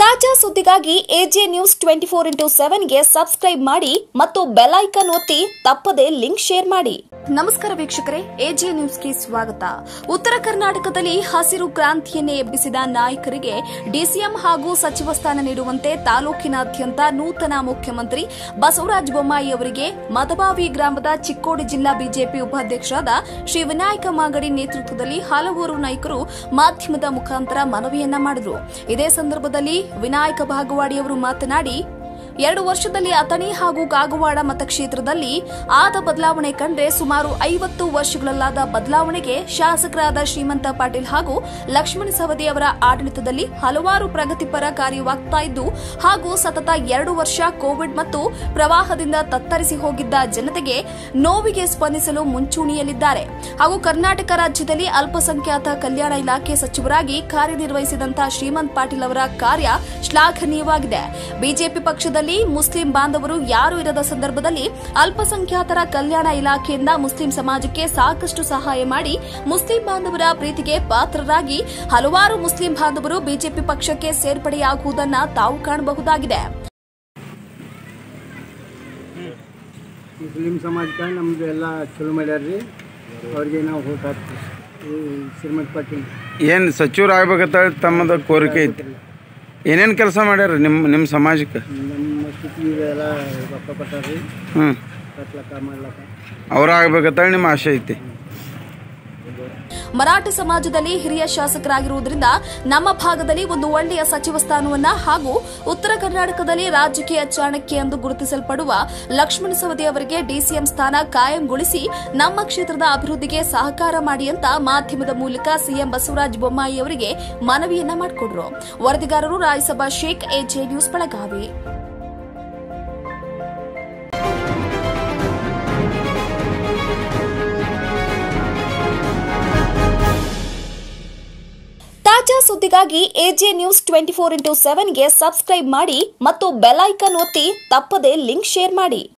ತಾಜಾ ಸುದ್ದಿಗಾಗಿ AJ news twenty four into ಸೆವೆನ್ಗೆ ಸಬ್ಸ್ಕ್ರೈಬ್ ಮಾಡಿ ಮತ್ತು ಬೆಲ್ ಐಕಾನ್ ಒತ್ತಿ ತಪ್ಪದೆ ಲಿಂಕ್ ಶೇರ್ ಮಾಡಿ ನಮಸ್ಕಾರ ವೀಕ್ಷಕರೇ ಎಜೆ ನ್ಯೂಸ್ಗೆ ಸ್ವಾಗತ ಉತ್ತರ ಕರ್ನಾಟಕದಲ್ಲಿ ಹಸಿರು ಕ್ರಾಂತಿಯನ್ನೇ ಎಬ್ಬಿಸಿದ ನಾಯಕರಿಗೆ ಡಿಸಿಎಂ ಹಾಗೂ ಸಚಿವ ಸ್ಥಾನ ನೀಡುವಂತೆ ತಾಲೂಕಿನಾದ್ಯಂತ ನೂತನ ಮುಖ್ಯಮಂತ್ರಿ ಬಸವರಾಜ ಬೊಮ್ಮಾಯಿ ಅವರಿಗೆ ಮದಬಾವಿ ಗ್ರಾಮದ ಚಿಕ್ಕೋಡಿ ಜಿಲ್ಲಾ ಬಿಜೆಪಿ ಉಪಾಧ್ಯಕ್ಷರಾದ ಶ್ರೀ ವಿನಾಯಕ ಮಾಗಡಿ ನೇತೃತ್ವದಲ್ಲಿ ಹಲವಾರು ನಾಯಕರು ಮಾಧ್ಯಮದ ಮುಖಾಂತರ ಮನವಿಯನ್ನ ಮಾಡಿದರು ಇದೇ ಸಂದರ್ಭದಲ್ಲಿ ವಿನಾಯಕ ಭಾಗವಾಡಿ ಅವರು ಮಾತನಾಡಿ ಎರಡು ವರ್ಷದಲ್ಲಿ ಅಥಣಿ ಹಾಗೂ ಕಾಗವಾಡ ಮತಕ್ಷೇತ್ರದಲ್ಲಿ ಆದ ಬದಲಾವಣೆ ಕಂಡ್ರೆ ಸುಮಾರು ಐವತ್ತು ವರ್ಷಗಳಲ್ಲಾದ ಬದಲಾವಣೆಗೆ ಶಾಸಕರಾದ ಶ್ರೀಮಂತ ಪಾಟೀಲ್ ಹಾಗೂ ಲಕ್ಷ್ಮಣ ಸವದಿ ಅವರ ಆಡಳಿತದಲ್ಲಿ ಹಲವಾರು ಪ್ರಗತಿಪರ ಕಾರ್ಯವಾಗ್ತಾ ಇದ್ದು ಹಾಗೂ ಸತತ ಎರಡು ವರ್ಷ ಕೋವಿಡ್ ಮತ್ತು ಪ್ರವಾಹದಿಂದ ತತ್ತರಿಸಿ ಹೋಗಿದ್ದ ಜನತೆಗೆ ನೋವಿಗೆ ಸ್ಪಂದಿಸಲು ಮುಂಚೂಣಿಯಲ್ಲಿದ್ದಾರೆ ಹಾಗೂ ಕರ್ನಾಟಕ ರಾಜ್ಯದಲ್ಲಿ ಅಲ್ಪಸಂಖ್ಯಾತ ಕಲ್ಯಾಣ ಇಲಾಖೆ ಸಚಿವರಾಗಿ ಕಾರ್ಯನಿರ್ವಹಿಸಿದಂತಹ ಶ್ರೀಮಂತ್ ಪಾಟೀಲ್ ಅವರ ಕಾರ್ಯ ಶ್ಲಾಘನೀಯವಾಗಿದೆ ಬಿಜೆಪಿ ಪಕ್ಷದಲ್ಲಿ ಮುಸ್ಲಿಂ ಬಾಂಧವರು ಯಾರು ಇರದ ಸಂದರ್ಭದಲ್ಲಿ ಅಲ್ಪಸಂಖ್ಯಾತರ ಕಲ್ಯಾಣ ಇಲಾಖೆಯಿಂದ ಮುಸ್ಲಿಂ ಸಮಾಜಕ್ಕೆ ಸಾಕಷ್ಟು ಸಹಾಯ ಮಾಡಿ ಮುಸ್ಲಿಂ ಬಾಂಧವರ ಪ್ರೀತಿಗೆ ಪಾತ್ರರಾಗಿ ಹಲವಾರು ಮುಸ್ಲಿಂ ಬಾಂಧವರು ಬಿಜೆಪಿ ಪಕ್ಷಕ್ಕೆ ಸೇರ್ಪಡೆಯಾಗುವುದನ್ನು ತಾವು ಕಾಣಬಹುದಾಗಿದೆ ಮುಸ್ಲಿಂ ಸಮಾಜಕ್ಕೆ ನಮ್ಮದು ಎಲ್ಲ ಚಲೋ ಮಾಡ್ಯಾರ ರೀ ಅವ್ರಿಗೆ ನಾವು ಓಟ್ ಹಾಕ್ತೀವಿ ಈ ಶ್ರೀಮಂತ ಪಾಟೀಲ್ ಏನು ಸಚಿವರು ಆಗ್ಬೇಕಂತ ತಮ್ಮದು ಕೋರಿಕೆ ಐತಿ ಏನೇನು ಕೆಲಸ ಮಾಡ್ಯಾರ ನಿಮ್ಮ ನಿಮ್ಮ ಸಮಾಜಕ್ಕೆ ನಮ್ಮ ಸ್ಥಿತಿಗೆ ಎಲ್ಲ ರೊಕ್ಕ ಕೊಟ್ಟಾರ ರೀ ಹ್ಞೂ ಕಟ್ಲಕ್ಕ ಮಾಡ್ಲಕ್ಕ ಅವ್ರು ಆಗ್ಬೇಕಂತ ನಿಮ್ಮ ಆಸೆ ಐತಿ ಮರಾಠ ಸಮಾಜದಲ್ಲಿ ಹಿರಿಯ ಶಾಸಕರಾಗಿರುವುದರಿಂದ ನಮ್ಮ ಭಾಗದಲ್ಲಿ ಒಂದು ಒಳ್ಳೆಯ ಸಚಿವ ಸ್ಥಾನವನ್ನ ಹಾಗೂ ಉತ್ತರ ಕರ್ನಾಟಕದಲ್ಲಿ ರಾಜಕೀಯ ಚಾಣಕ್ಯ ಎಂದು ಗುರುತಿಸಲ್ಪಡುವ ಲಕ್ಷ್ಮಣ ಸವದಿ ಅವರಿಗೆ ಡಿಸಿಎಂ ಸ್ಥಾನ ಕಾಯಂಗೊಳಿಸಿ ನಮ್ಮ ಕ್ಷೇತ್ರದ ಅಭಿವೃದ್ಧಿಗೆ ಸಹಕಾರ ಮಾಡಿ ಅಂತ ಮಾಧ್ಯಮದ ಮೂಲಕ ಸಿಎಂ ಬಸವರಾಜ ಬೊಮ್ಮಾಯಿ ಅವರಿಗೆ ಮನವಿಯನ್ನ ಮಾಡಿಕೊಟ್ರು ವರದಿಗಾರರು ರಾಯಸಭಾ ಶೇಖ್ ಎಜೆ ನ್ಯೂಸ್ ಬೆಳಗಾವಿ ತಾಜಾ ಸುದ್ದಿಗಾಗಿ AJ news twenty four into ಸೆವೆನ್ಗೆ ಸಬ್ಸ್ಕ್ರೈಬ್ ಮಾಡಿ ಮತ್ತು ಬೆಲ್ ಐಕಾನ್ ಒತ್ತಿ ತಪ್ಪದೆ ಲಿಂಕ್ ಶೇರ್ ಮಾಡಿ